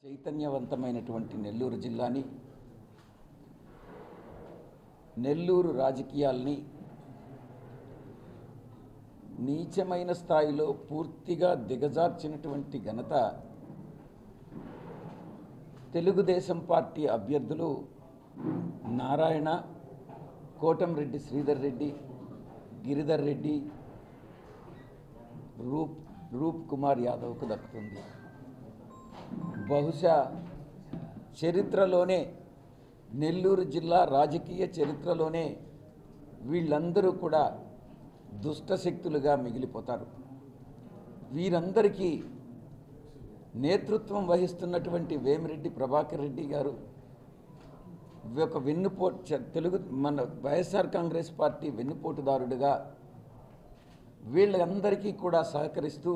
చైతన్యవంతమైనటువంటి నెల్లూరు జిల్లాని నెల్లూరు రాజకీయాల్ని నీచమైన స్థాయిలో పూర్తిగా దిగజార్చినటువంటి ఘనత తెలుగుదేశం పార్టీ అభ్యర్థులు నారాయణ కోటంరెడ్డి శ్రీధర్ రెడ్డి గిరిధర్ రెడ్డి రూప్ రూప్ కుమార్ యాదవ్కు దక్కుతుంది బహుశా చరిత్రలోనే నెల్లూరు జిల్లా రాజకీయ చరిత్రలోనే వీళ్ళందరూ కూడా దుష్టశక్తులుగా మిగిలిపోతారు వీరందరికీ నేతృత్వం వహిస్తున్నటువంటి వేమిరెడ్డి ప్రభాకర్ రెడ్డి గారు ఒక వెన్నుపోటు చ- తెలుగు మన వైఎస్ఆర్ కాంగ్రెస్ పార్టీ వెన్నుపోటుదారుడిగా వీళ్ళందరికీ కూడా సహకరిస్తూ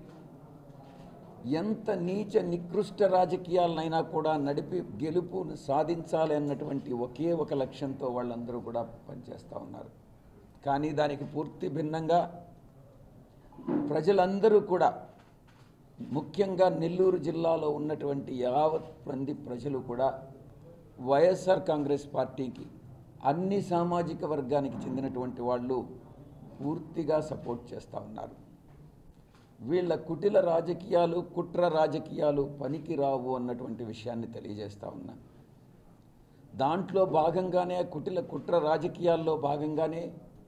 ఎంత నీచ నికృష్ట రాజకీయాలనైనా కూడా నడిపి గెలుపును సాధించాలి అన్నటువంటి ఒకే ఒక లక్ష్యంతో వాళ్ళందరూ కూడా పనిచేస్తూ ఉన్నారు కానీ దానికి పూర్తి భిన్నంగా ప్రజలందరూ కూడా ముఖ్యంగా నెల్లూరు జిల్లాలో ఉన్నటువంటి యావత్ మంది ప్రజలు కూడా వైఎస్ఆర్ కాంగ్రెస్ పార్టీకి అన్ని సామాజిక వర్గానికి చెందినటువంటి వాళ్ళు పూర్తిగా సపోర్ట్ చేస్తూ ఉన్నారు వీళ్ళ కుటిల రాజకీయాలు కుట్ర రాజకీయాలు పనికి రావు అన్నటువంటి విషయాన్ని తెలియజేస్తా ఉన్నా దాంట్లో భాగంగానే కుటిల కుట్ర రాజకీయాల్లో భాగంగానే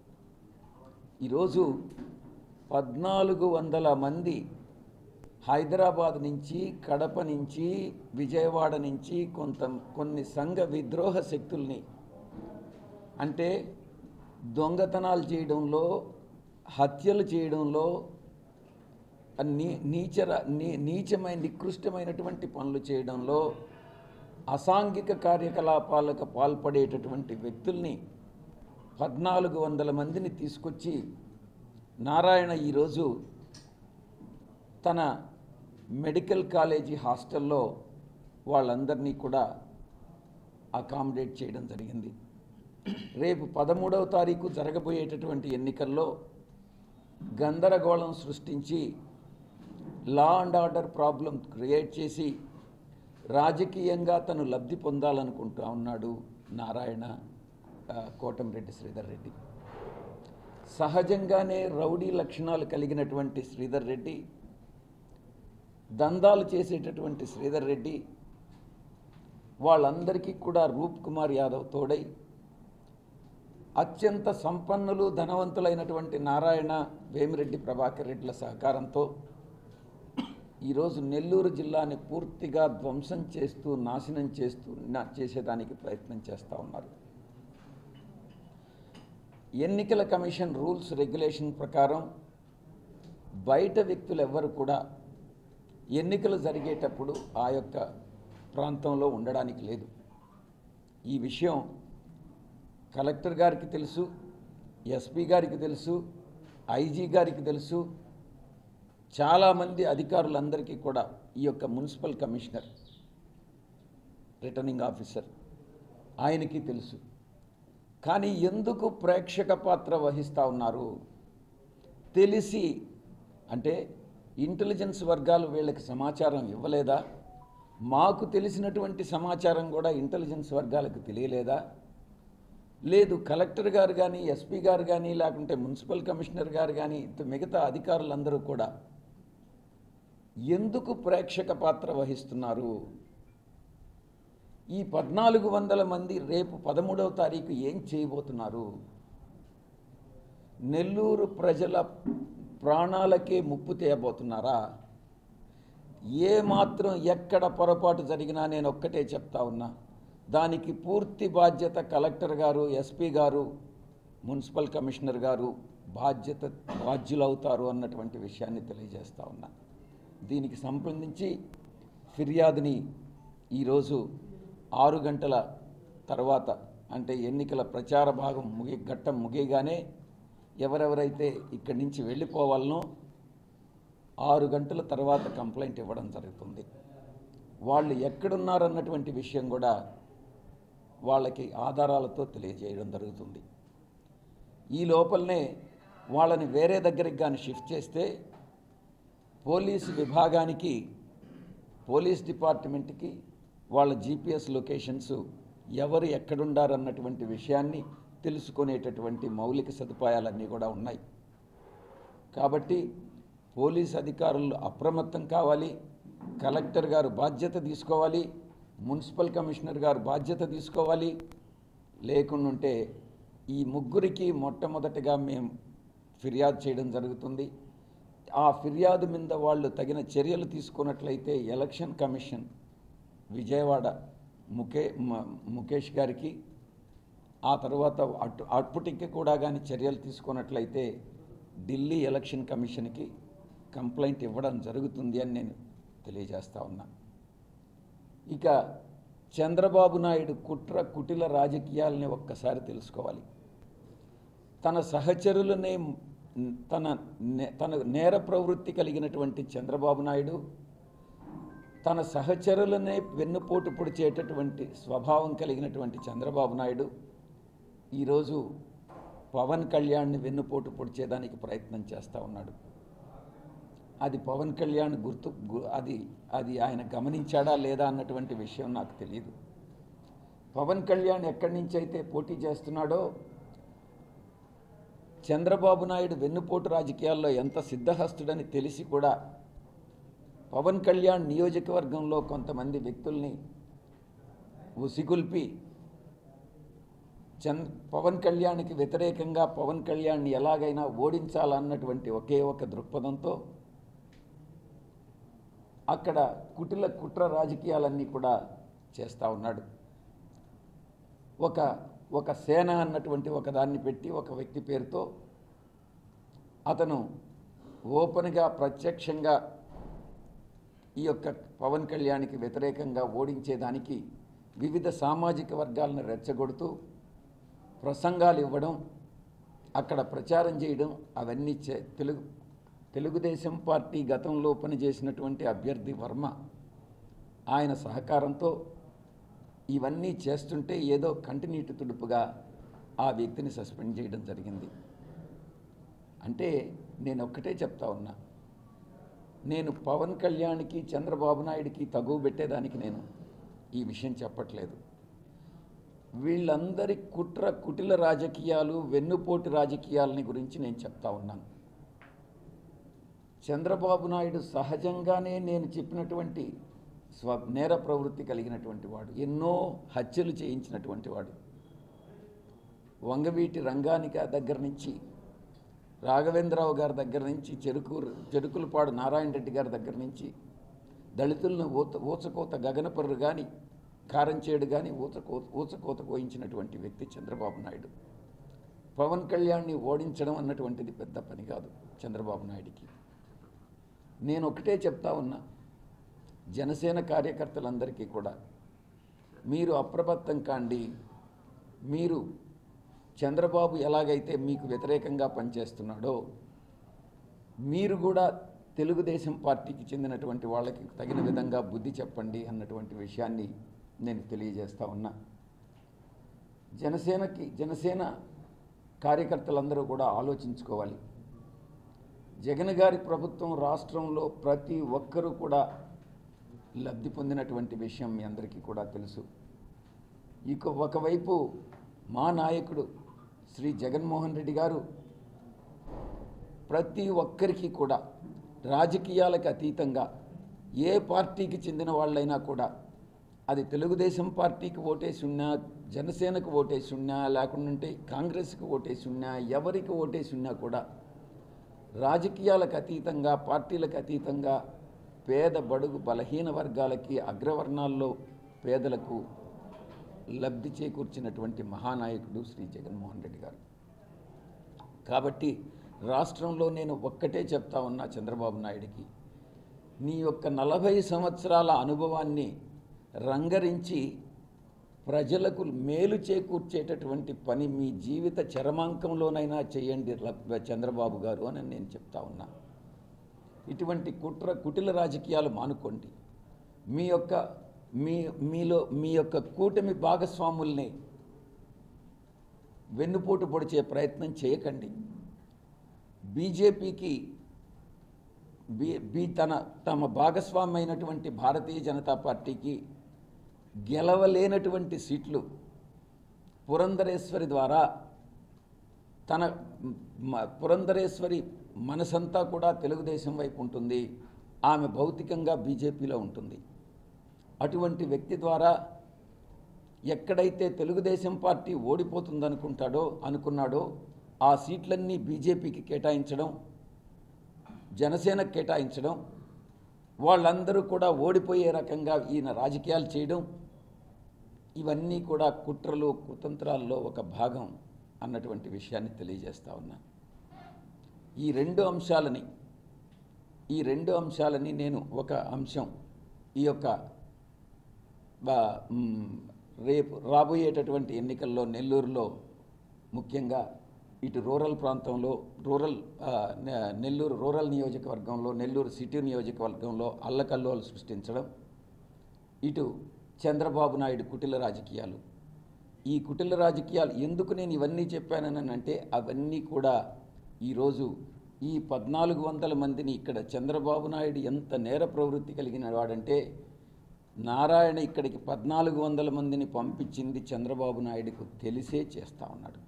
ఈరోజు పద్నాలుగు వందల మంది హైదరాబాద్ నుంచి కడప నుంచి విజయవాడ నుంచి కొంత కొన్ని సంఘ విద్రోహ శక్తుల్ని అంటే దొంగతనాలు చేయడంలో హత్యలు చేయడంలో నీ నీచర నీ నీచమైన నికృష్టమైనటువంటి పనులు చేయడంలో అసాంఘిక కార్యకలాపాలకు పాల్పడేటటువంటి వ్యక్తుల్ని పద్నాలుగు వందల మందిని తీసుకొచ్చి నారాయణ ఈరోజు తన మెడికల్ కాలేజీ హాస్టల్లో వాళ్ళందరినీ కూడా అకామిడేట్ చేయడం జరిగింది రేపు పదమూడవ తారీఖు జరగబోయేటటువంటి ఎన్నికల్లో గందరగోళం సృష్టించి law and order problem create చేసి రాజకీయంగా తను లబ్ధి పొందాలనుకుంటా ఉన్నాడు నారాయణ ఆ, కోటంరెడ్డి శ్రీధర్ రెడ్డి సహజంగానే రౌడీ లక్షణాలు కలిగినటువంటి శ్రీధర్ రెడ్డి దందాలు చేసేటటువంటి శ్రీధర్ రెడ్డి వాళ్ళందరికీ కూడా రూప్ కుమార్ యాదవ్ తోడై అత్యంత సంపన్నులు ధనవంతులైనటువంటి నారాయణ వేమిరెడ్డి ప్రభాకర్ రెడ్డిల సహకారంతో ఈరోజు నెల్లూరు జిల్లాని పూర్తిగా ధ్వంసం చేస్తూ నాశనం చేస్తూ నా- చేసేదానికి ప్రయత్నం చేస్తూ ఉన్నారు ఎన్నికల కమిషన్ రూల్స్ రెగ్యులేషన్ ప్రకారం బయట వ్యక్తులు ఎవ్వరు కూడా ఎన్నికలు జరిగేటప్పుడు ఆ యొక్క ప్రాంతంలో ఉండడానికి లేదు ఈ విషయం కలెక్టర్ గారికి తెలుసు ఎస్పీ గారికి తెలుసు ఐజీ గారికి తెలుసు చాలామంది అధికారులందరికీ కూడా ఈ యొక్క మున్సిపల్ కమిషనర్ రిటర్నింగ్ ఆఫీసర్ ఆయనకి తెలుసు కానీ ఎందుకు ప్రేక్షక పాత్ర వహిస్తూ ఉన్నారు తెలిసి అంటే ఇంటెలిజెన్స్ వర్గాలు వీళ్ళకి సమాచారం ఇవ్వలేదా మాకు తెలిసినటువంటి సమాచారం కూడా ఇంటెలిజెన్స్ వర్గాలకు తెలియలేదా లేదు కలెక్టర్ గారు కానీ ఎస్పీ గారు కానీ లేకుంటే మున్సిపల్ కమిషనర్ గారు కానీ ఇంత మిగతా అధికారులందరూ కూడా ఎందుకు ప్రేక్షక పాత్ర వహిస్తున్నారు ఈ పద్నాలుగు వందల మంది రేపు పదమూడవ తారీఖు ఏం చేయబోతున్నారు నెల్లూరు ప్రజల ప్రాణాలకే ముప్పు తేయబోతున్నారా ఏ మాత్రం ఎక్కడ పొరపాటు జరిగినా నేను ఒక్కటే చెప్తా ఉన్నా దానికి పూర్తి బాధ్యత కలెక్టర్ గారు ఎస్పీ గారు మున్సిపల్ కమిషనర్ గారు బాధ్యత బాధ్యులవుతారు అన్నటువంటి విషయాన్ని తెలియజేస్తా ఉన్నా దీనికి సంబంధించి ఫిర్యాదుని ఈరోజు ఆరు గంటల తర్వాత అంటే ఎన్నికల ప్రచార భాగం ముగి ఘట్టం ముగియగానే ఎవరెవరైతే ఇక్కడి నుంచి వెళ్ళిపోవాలనో ఆరు గంటల తర్వాత కంప్లైంట్ ఇవ్వడం జరుగుతుంది వాళ్ళు ఎక్కడున్నారన్నటువంటి విషయం కూడా వాళ్ళకి ఆధారాలతో తెలియజేయడం జరుగుతుంది ఈ లోపలనే వాళ్ళని వేరే దగ్గరికి కానీ షిఫ్ట్ చేస్తే పోలీసు విభాగానికి పోలీస్ డిపార్ట్మెంట్కి వాళ్ళ జీపీఎస్ లొకేషన్స్ ఎవరు ఎక్కడుండారన్నటువంటి విషయాన్ని తెలుసుకునేటటువంటి మౌలిక సదుపాయాలన్నీ కూడా ఉన్నాయి కాబట్టి పోలీస్ అధికారులు అప్రమత్తం కావాలి కలెక్టర్ గారు బాధ్యత తీసుకోవాలి మున్సిపల్ కమిషనర్ గారు బాధ్యత తీసుకోవాలి లేకుంటే ఈ ముగ్గురికి మొట్టమొదటిగా మేము ఫిర్యాదు చేయడం జరుగుతుంది ఆ ఫిర్యాదు మీద వాళ్ళు తగిన చర్యలు తీసుకున్నట్లయితే ఎలక్షన్ కమిషన్ విజయవాడ ముఖే మ- ముఖేష్ గారికి ఆ తర్వాత అటు అప్పటికి కూడా కానీ చర్యలు తీసుకున్నట్లయితే ఢిల్లీ ఎలక్షన్ కమిషన్కి కంప్లైంట్ ఇవ్వడం జరుగుతుంది అని నేను తెలియజేస్తా ఉన్నా ఇక చంద్రబాబు నాయుడు కుట్ర కుటిల రాజకీయాలని ఒక్కసారి తెలుసుకోవాలి తన సహచరులనే తన నే- తన నేర ప్రవృత్తి కలిగినటువంటి చంద్రబాబు నాయుడు తన సహచరులనే వెన్నుపోటు పొడిచేటటువంటి స్వభావం కలిగినటువంటి చంద్రబాబు నాయుడు ఈరోజు పవన్ కళ్యాణ్ని వెన్నుపోటు పొడిచేదానికి ప్రయత్నం చేస్తూ ఉన్నాడు అది పవన్ కళ్యాణ్ గుర్తు గు- అది అది ఆయన గమనించాడా లేదా అన్నటువంటి విషయం నాకు తెలియదు పవన్ కళ్యాణ్ ఎక్కడి నుంచి అయితే పోటీ చేస్తున్నాడో చంద్రబాబు నాయుడు వెన్నుపోటు రాజకీయాల్లో ఎంత సిద్ధహస్తుడని తెలిసి కూడా పవన్ కళ్యాణ్ నియోజకవర్గంలో కొంతమంది వ్యక్తుల్ని ఉసిగొల్పి చంద్ పవన్ కళ్యాణ్కి వ్యతిరేకంగా పవన్ కళ్యాణ్ని ఎలాగైనా ఓడించాలన్నటువంటి ఒకే ఒక దృక్పథంతో అక్కడ కుటిల కుట్ర రాజకీయాలన్నీ కూడా చేస్తూ ఉన్నాడు ఒక ఒక సేన అన్నటువంటి ఒక దాన్ని పెట్టి ఒక వ్యక్తి పేరుతో అతను ఓపెన్గా ప్రత్యక్షంగా ఈ యొక్క పవన్ కళ్యాణ్కి వ్యతిరేకంగా ఓడించేదానికి వివిధ సామాజిక వర్గాలను రెచ్చగొడుతూ ప్రసంగాలు ఇవ్వడం అక్కడ ప్రచారం చేయడం అవన్నీ చే తెలుగు తెలుగుదేశం పార్టీ గతంలో పనిచేసినటువంటి అభ్యర్థి వర్మ ఆయన సహకారంతో ఇవన్నీ చేస్తుంటే ఏదో కంటినీటి తుడుపుగా ఆ వ్యక్తిని సస్పెండ్ చేయడం జరిగింది అంటే నేను ఒక్కటే చెప్తా ఉన్నా నేను పవన్ కళ్యాణ్కి చంద్రబాబు నాయుడికి తగువ పెట్టేదానికి నేను ఈ విషయం చెప్పట్లేదు వీళ్ళందరి కుట్ర కుటిల రాజకీయాలు వెన్నుపోటు రాజకీయాలని గురించి నేను చెప్తా ఉన్నాను చంద్రబాబు నాయుడు సహజంగానే నేను చెప్పినటువంటి స్వ నేర ప్రవృత్తి కలిగినటువంటి వాడు ఎన్నో హత్యలు చేయించినటువంటి వాడు వంగవీటి రంగానిక దగ్గర నుంచి రాఘవేంద్రరావు గారి దగ్గర నుంచి చెరుకు చెరుకులపాడు నారాయణ రెడ్డి గారి దగ్గర నుంచి దళితులను ఊత ఊచకోత గగనపర్రు కానీ కారంచేడు కానీ ఊచకో ఊచకోత కోయించినటువంటి వ్యక్తి చంద్రబాబు నాయుడు పవన్ కళ్యాణ్ని ఓడించడం అన్నటువంటిది పెద్ద పని కాదు చంద్రబాబు నాయుడికి నేను ఒకటే చెప్తా ఉన్నా జనసేన కార్యకర్తలందరికీ కూడా మీరు అప్రమత్తం కాండి మీరు చంద్రబాబు ఎలాగైతే మీకు వ్యతిరేకంగా పనిచేస్తున్నాడో మీరు కూడా తెలుగుదేశం పార్టీకి చెందినటువంటి వాళ్ళకి తగిన విధంగా బుద్ధి చెప్పండి అన్నటువంటి విషయాన్ని నేను తెలియజేస్తా ఉన్నా జనసేనకి జనసేన కార్యకర్తలందరూ కూడా ఆలోచించుకోవాలి జగన్ గారి ప్రభుత్వం రాష్ట్రంలో ప్రతి ఒక్కరూ కూడా లబ్ధి పొందినటువంటి విషయం మీ అందరికీ కూడా తెలుసు ఇక ఒకవైపు మా నాయకుడు శ్రీ జగన్మోహన్ రెడ్డి గారు ప్రతి ఒక్కరికి కూడా రాజకీయాలకు అతీతంగా ఏ పార్టీకి చెందిన వాళ్ళైనా కూడా అది తెలుగుదేశం పార్టీకి ఓటేసి ఉన్నా జనసేనకు ఓటేసి ఉన్నా లేకుంటే కాంగ్రెస్కి ఓటేసి ఉన్నా ఎవరికి ఓటేసి ఉన్నా కూడా రాజకీయాలకు అతీతంగా పార్టీలకు అతీతంగా పేద బడుగు బలహీన వర్గాలకి అగ్రవర్ణాల్లో పేదలకు లబ్ధి చేకూర్చినటువంటి మహానాయకుడు శ్రీ జగన్మోహన్ రెడ్డి గారు కాబట్టి రాష్ట్రంలో నేను ఒక్కటే చెప్తా ఉన్నా చంద్రబాబు నాయుడికి నీ యొక్క నలభై సంవత్సరాల అనుభవాన్ని రంగరించి ప్రజలకు మేలు చేకూర్చేటటువంటి పని మీ జీవిత చరమాంకంలోనైనా చేయండి ల- చంద్రబాబు గారు అని నేను చెప్తా ఉన్నా ఇటువంటి కుట్ర కుటిల రాజకీయాలు మానుకోండి మీ యొక్క మీ మీలో మీ యొక్క కూటమి భాగస్వాముల్ని వెన్నుపోటు పొడిచే ప్రయత్నం చేయకండి బీజేపీకి బీ బీ తన తమ భాగస్వామ్యమైనటువంటి భారతీయ జనతా పార్టీకి గెలవలేనటువంటి సీట్లు పురంధరేశ్వరి ద్వారా తన మ- పురంధరేశ్వరి మనసంతా కూడా తెలుగుదేశం వైపు ఉంటుంది ఆమె భౌతికంగా బీజేపీలో ఉంటుంది అటువంటి వ్యక్తి ద్వారా ఎక్కడైతే తెలుగుదేశం పార్టీ ఓడిపోతుందనుకుంటాడో అనుకున్నాడో ఆ సీట్లన్నీ బీజేపీకి కేటాయించడం జనసేనకు కేటాయించడం వాళ్ళందరూ కూడా ఓడిపోయే రకంగా ఈయన రాజకీయాలు చేయడం ఇవన్నీ కూడా కుట్రలు కుతంత్రాల్లో ఒక భాగం అన్నటువంటి విషయాన్ని తెలియజేస్తా ఉన్నా ఈ రెండు అంశాలని ఈ రెండు అంశాలని నేను ఒక అంశం ఈ యొక్క బా- మ్, రేపు రాబోయేటటువంటి ఎన్నికల్లో నెల్లూరులో ముఖ్యంగా ఇటు రూరల్ ప్రాంతంలో రూరల్ ఆ, నె- నెల్లూరు రూరల్ నియోజకవర్గంలో నెల్లూరు సిటీ నియోజకవర్గంలో అల్లకల్లోలు సృష్టించడం ఇటు చంద్రబాబు నాయుడు కుటిల రాజకీయాలు ఈ కుటిల రాజకీయాలు ఎందుకు నేను ఇవన్నీ చెప్పానని అంటే అవన్నీ కూడా ఈరోజు ఈ పద్నాలుగు వందల మందిని ఇక్కడ చంద్రబాబు నాయుడు ఎంత నేర ప్రవృత్తి కలిగిన వాడంటే నారాయణ ఇక్కడికి పద్నాలుగు వందల మందిని పంపించింది చంద్రబాబు నాయుడుకు తెలిసే చేస్తా ఉన్నాడు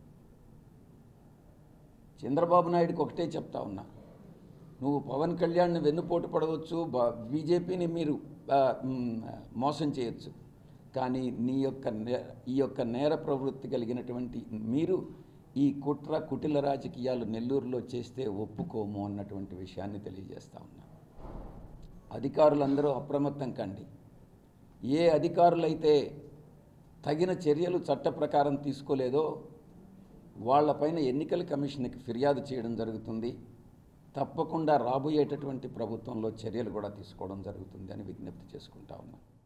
చంద్రబాబు నాయుడుకి ఒకటే చెప్తా ఉన్నా నువ్వు పవన్ కళ్యాణ్ని వెన్నుపోటు పడవచ్చు బా- బీజేపీని మీరు ఆ, మ్, మోసం చేయొచ్చు కానీ నీ యొక్క నే- ఈ యొక్క నేర ప్రవృత్తి కలిగినటువంటి మీరు ఈ కుట్ర కుటిల రాజకీయాలు నెల్లూరులో చేస్తే ఒప్పుకోము అన్నటువంటి విషయాన్ని తెలియజేస్తా ఉన్నా అధికారులందరూ అప్రమత్తం కండి ఏ అధికారులైతే తగిన చర్యలు చట్ట ప్రకారం తీసుకోలేదో వాళ్ళపైన ఎన్నికల కమిషన్కి ఫిర్యాదు చేయడం జరుగుతుంది తప్పకుండా రాబోయేటటువంటి ప్రభుత్వంలో చర్యలు కూడా తీసుకోవడం జరుగుతుంది అని విజ్ఞప్తి చేసుకుంటా ఉన్నాను